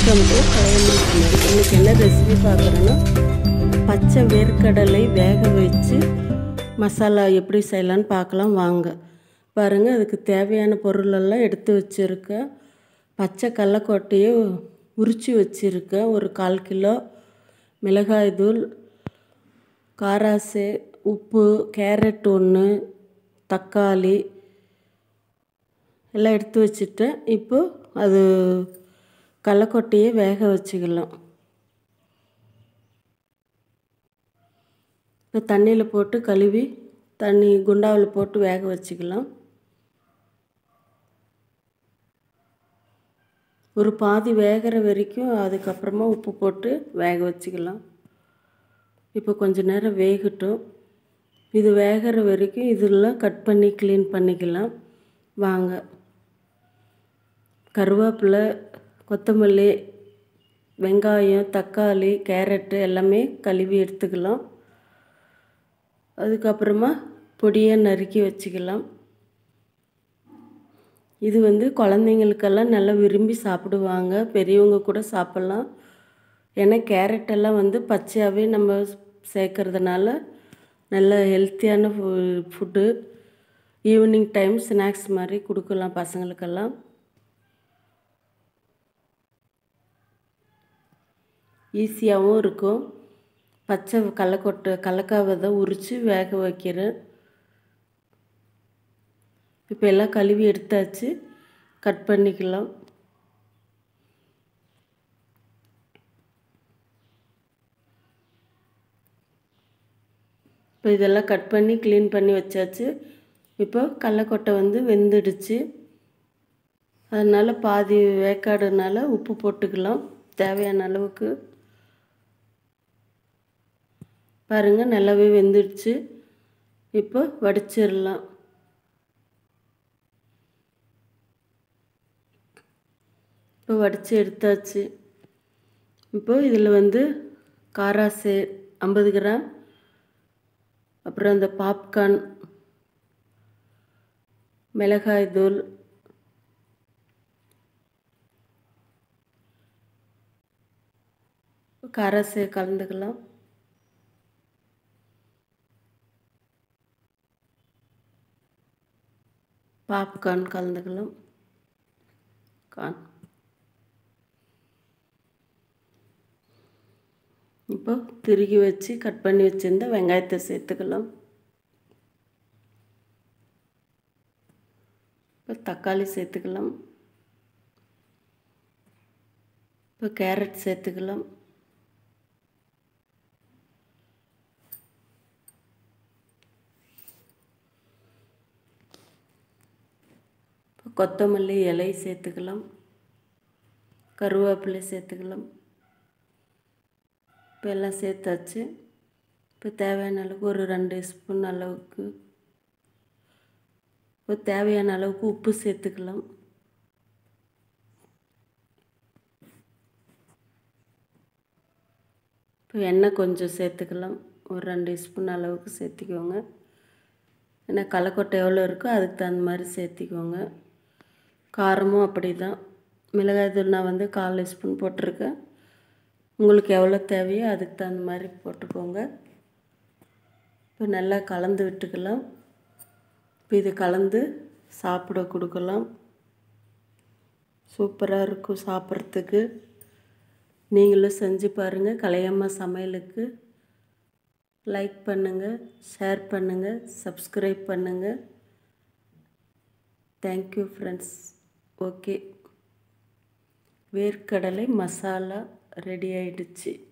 welcome to கலையம்மன் சமையல் இன்னைக்கு என்ன ரெசிபி பார்க்குறேன்னா பச்சை வேர்க்கடலை வேக வச்சு மசாலா எப்படி செய்யலான்னு பார்க்கலாம் வாங்க பாருங்கள் அதுக்கு தேவையான பொருளெல்லாம் எடுத்து வச்சுருக்கேன் பச்சை கடலக்கொட்டையை உரித்து வச்சுருக்கேன் ஒரு கால் கிலோ மிளகாய் தூள் காராசு உப்பு கேரட் ஒன்று தக்காளி எல்லாம் எடுத்து வச்சுட்டேன் இப்போ அது கடலக்கொட்டையை வேக வச்சுக்கலாம் இப்போ தண்ணியில் போட்டு கழுவி தண்ணி குண்டாவில் போட்டு வேக வச்சுக்கலாம் ஒரு பாதி வேகிற வரைக்கும் அதுக்கப்புறமா உப்பு போட்டு வேக வச்சுக்கலாம் இப்போ கொஞ்ச நேரம் வேகட்டும் இது வேகிற வரைக்கும் இதெல்லாம் கட் பண்ணி க்ளீன் பண்ணிக்கலாம் வாங்க கருவேப்பிலை கொத்தமல்லி வெங்காயம் தக்காளி கேரட்டு எல்லாமே கழுவி எடுத்துக்கலாம் அதுக்கப்புறமா பொடியாக நறுக்கி வச்சுக்கலாம் இது வந்து குழந்தைங்களுக்கெல்லாம் நல்லா விரும்பி சாப்பிடுவாங்க பெரியவங்க கூட சாப்பிட்லாம் ஏன்னா கேரட் எல்லாம் வந்து பச்சையாகவே நம்ம சேர்க்கறதுனால நல்ல ஹெல்த்தியான ஃபு ஃபுட்டு ஈவினிங் டைம் ஸ்நாக்ஸ் மாதிரி கொடுக்கலாம் பசங்களுக்கெல்லாம் ஈஸியாகவும் இருக்கும் பச்சை கடலக்கொட்டை கடலக்காவை தான் உரித்து வேக வைக்கிறேன் இப்போ எல்லாம் கழுவி எடுத்தாச்சு கட் பண்ணிக்கலாம் இப்போ இதெல்லாம் கட் பண்ணி க்ளீன் பண்ணி வச்சாச்சு இப்போ கடலக்கொட்டை வந்து வெந்துடுச்சு அதனால் பாதி வேக்காடுனால உப்பு போட்டுக்கலாம் தேவையான அளவுக்கு பாருங்கள் நல்லாவே வெந்துடுச்சு இப்போ வடிச்சிடலாம் இப்போ வடித்து எடுத்தாச்சு இப்போ இதில் வந்து காராசே ஐம்பது கிராம் அப்புறம் இந்த பாப்கார்ன் மிளகாய் தூள் காராசே கலந்துக்கலாம் பாப்கார்ன் கலந்துக்கலாம் கார்ன் இப்போ திருகி வச்சு கட் பண்ணி வச்சுருந்த வெங்காயத்தை சேர்த்துக்கலாம் இப்போ தக்காளி சேர்த்துக்கலாம் இப்போ கேரட் சேர்த்துக்கலாம் இப்போ கொத்தமல்லி இலை சேர்த்துக்கலாம் கருவேப்பிலை சேர்த்துக்கலாம் இப்போ எல்லாம் சேர்த்தாச்சு இப்போ தேவையான அளவுக்கு ஒரு ரெண்டு ஸ்பூன் அளவுக்கு இப்போ தேவையான அளவுக்கு உப்பு சேர்த்துக்கலாம் இப்போ எண்ணெய் கொஞ்சம் சேர்த்துக்கலாம் ஒரு ரெண்டு ஸ்பூன் அளவுக்கு சேர்த்திக்கோங்க ஏன்னா களைக்கொட்டை எவ்வளோ இருக்கோ அதுக்கு தகுந்த மாதிரி சேர்த்திக்கோங்க காரமும் அப்படி தான் மிளகாய் தூள் நான் வந்து கால் ஸ்பூன் போட்டிருக்கேன் உங்களுக்கு எவ்வளோ தேவையோ அதுக்கு தகுந்த மாதிரி போட்டுக்கோங்க இப்போ நல்லா கலந்து விட்டுக்கலாம் இப்போ இது கலந்து சாப்பிட கொடுக்கலாம் சூப்பராக இருக்கும் சாப்பிட்றதுக்கு நீங்களும் செஞ்சு பாருங்கள் கலையம்மா சமையலுக்கு லைக் பண்ணுங்கள் ஷேர் பண்ணுங்கள் சப்ஸ்கிரைப் பண்ணுங்கள் தேங்க்யூ ஃப்ரெண்ட்ஸ் ஓகே வேர்க்கடலை மசாலா ரெடி ஆயிடுச்சு